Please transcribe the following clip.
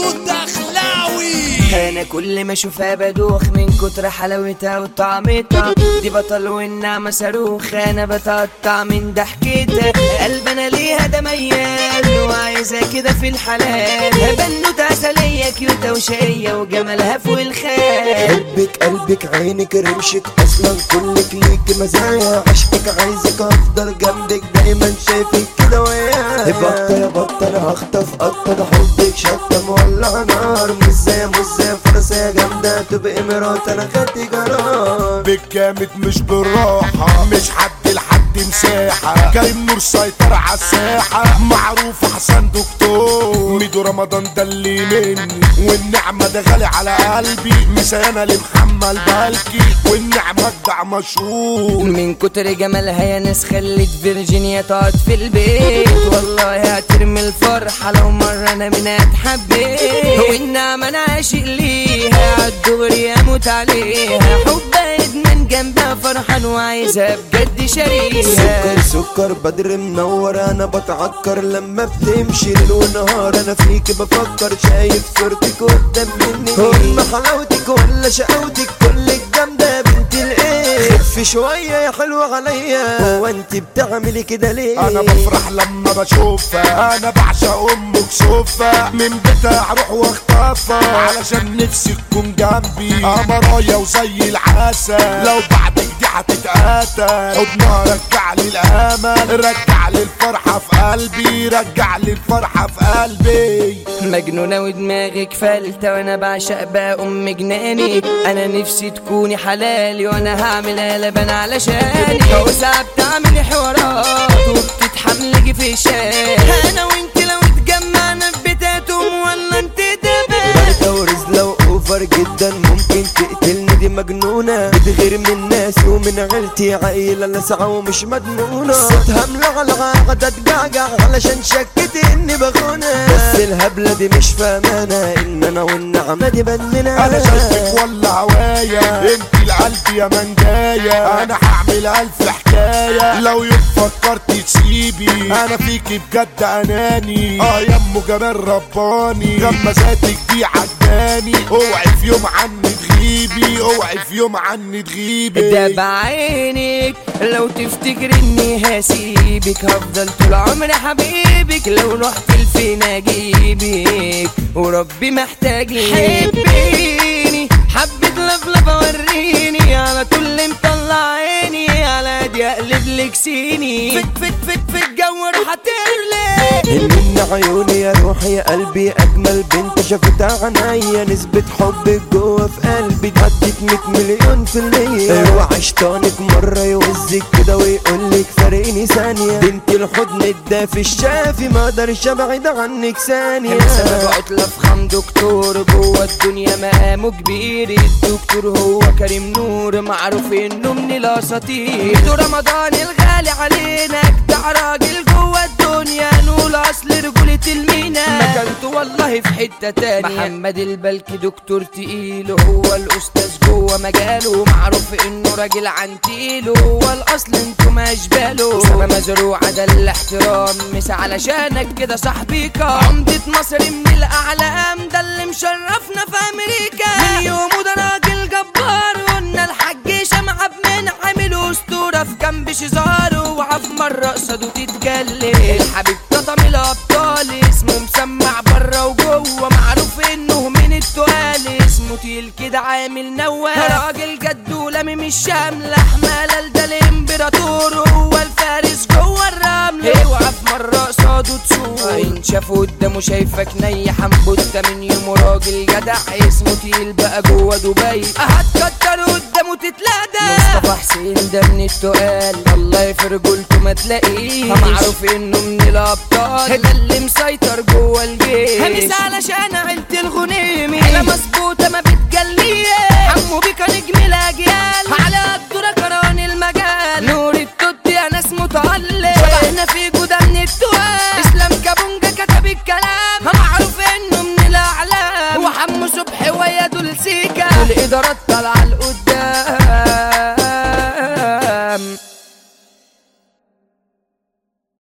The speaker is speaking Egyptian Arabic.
ميدو الدخلاوي انا كل ما اشوفها بدوخ من كتر حلاوتها وطعمتها دي بطل والنعمة صاروخ انا بتقطع من ضحكتها قلب انا ليها ده ميال وعايزة كده في الحلال بنوتة عسلية كيوتة وشقية وجمالها فوق الخيال قلبك قلبك عينك رمشك اصلا كلك ليك مزايا عشقك عايزك افضل جنبك دايما شايفك كده ويايا بطل بطل هخطف قطر حبك شطة مولع نار مش زي مش زي فرصة جامدة تبقى مرات انا خدت قرار بالجامد مش بالراحة مش حد لحد مساحة كريم نور سيطر على الساحة معروف حسن دكتور ميدو رمضان ده اللي مني والنعمة ده غالي على قلبي مسيانة لمحمد بالكي والنعمة جدع مشهور من كتر جمالها يا ناس خلت فيرجينيا تقعد في البيت والله هترمي الفرحة لو مرة انا منها اتحبيت والنعمة انا عاشق ليها عالدغري اموت عليها حبها ادمان جنبها فرحان وعايزها بجد شريها سكر سكر بدر منور انا بتعكر لما بتمشي ليل ونهار انا فيك بفكر شايف صورتك قدام مني هم حلاوتك ولا شقاوتك كلك جامده يا بنت الايه خف شويه يا حلوه عليا هو انت بتعملي كده ليه انا بفرح لما بشوفها انا بعشق امك سوفا من بيتها اروح واخطفها علشان نفسي تكون جنبي قمرايا وزي العسل لو بعدك دي هتتقاتل حضنها رجع لي الامل رجع لي الفرحه في قلبي رجع لي الفرحه في قلبي مجنونة ودماغك فلتة وانا بعشق بقى ام جناني انا نفسي تكوني حلالي وانا هعمل قلبان علشاني وساعة بتعملي حوارات وبتتحملي في شات انا وانت لو اتجمعنا في بيتاتهم ولا انت دبات باردة ورزلة وأوفر جدا ممكن تقتلني دي مجنونة بتغير من ناسي ومن عيلتي عيلة لسعة ومش مضمونة صوتها ملعلعة قاعدة تجعجع علشان شكت إني بخونة بس الهبلة دي مش فاهمانة إن أنا والنعمة دي بننا انا شايفك ولا هوايا انت القلب يا منجايا انا هعمل الف حكايه لو يوم فكرت تسيبي انا فيكي بجد اناني اه يا ام جمال رباني غمزاتك دي عجباني اوعي في يوم عني تغيبي اوعي في يوم عني تغيبي ده بعينك لو تفتكر اني هسيبك هفضل طول عمري حبيبك لو رحت لفين اجيبك وربي محتاجك حبيني حبة لفلفة وريني على طول اللي مطلع عيني على دي اقلب لك سيني فت فت فت فت جو روح هترلي من عيوني يا روحي يا قلبي اجمل بنت شافتها عنيا نسبة حبك جوه في قلبي عدت 100 مليون في المية وعشتانك مرة يوزك كده ويقولك فارقني ثانية بنت الحضن الدافي الشافي ما اقدرش ابعد عنك ثانية سبب عطلة في خم دكتور جوه الدنيا مقامه كبير الدكتور هو كريم نور معروف انه من الاساطير ميدو رمضان الغالي علينا اجدع راجل جوه الدنيا نقول اصل رجولة المينا مكانته والله في حتة تانية محمد البلكي دكتور تقيل هو الاستاذ جوه مجاله معروف انه راجل عن تقيله هو الاصل انتوا ما اشباله اسامة مزروعة ده الاحترام مس علشانك كده صاحبي كام عمدة مصر من الاعلام ده اللي مشرفنا في امريكا من يومه ده راجل جبار قلنا الحاج شمعة بمن عامل اسطورة في جنب شزاره وعف مرة قصده تتكلم الحبيب تطم الابطال اسمه مسمع بره وجوه معروف انه من التقال اسمه تقيل كده عامل نوال راجل جد ولامي مش شامل احمال ده الامبراطور هو الفارس جوه الرمل اوعى في مرة قصاده تسوق ان شافه قدامه شايفك ني حنبوتة من يومه راجل جدع اسمه تقيل بقى جوه دبي هتكتر قدامه تتلادى مصطفى حسين ده من التقال الله في رجولته ما تلاقيه معروف انه من الابطال ده اللي مسيطر جوه الجيش همس علشان عيلة الغنيمي عيلة مظبوطة ما بتجليه حمو بيكا نجم الاجيال على قدره كران المجال نور التوت يا ناس متعلق شبهنا في جودة من التوال اسلام كابونجا كتب الكلام معروف انه من الاعلام وحمو صبحي ويا دول سيكا والادارات طالعه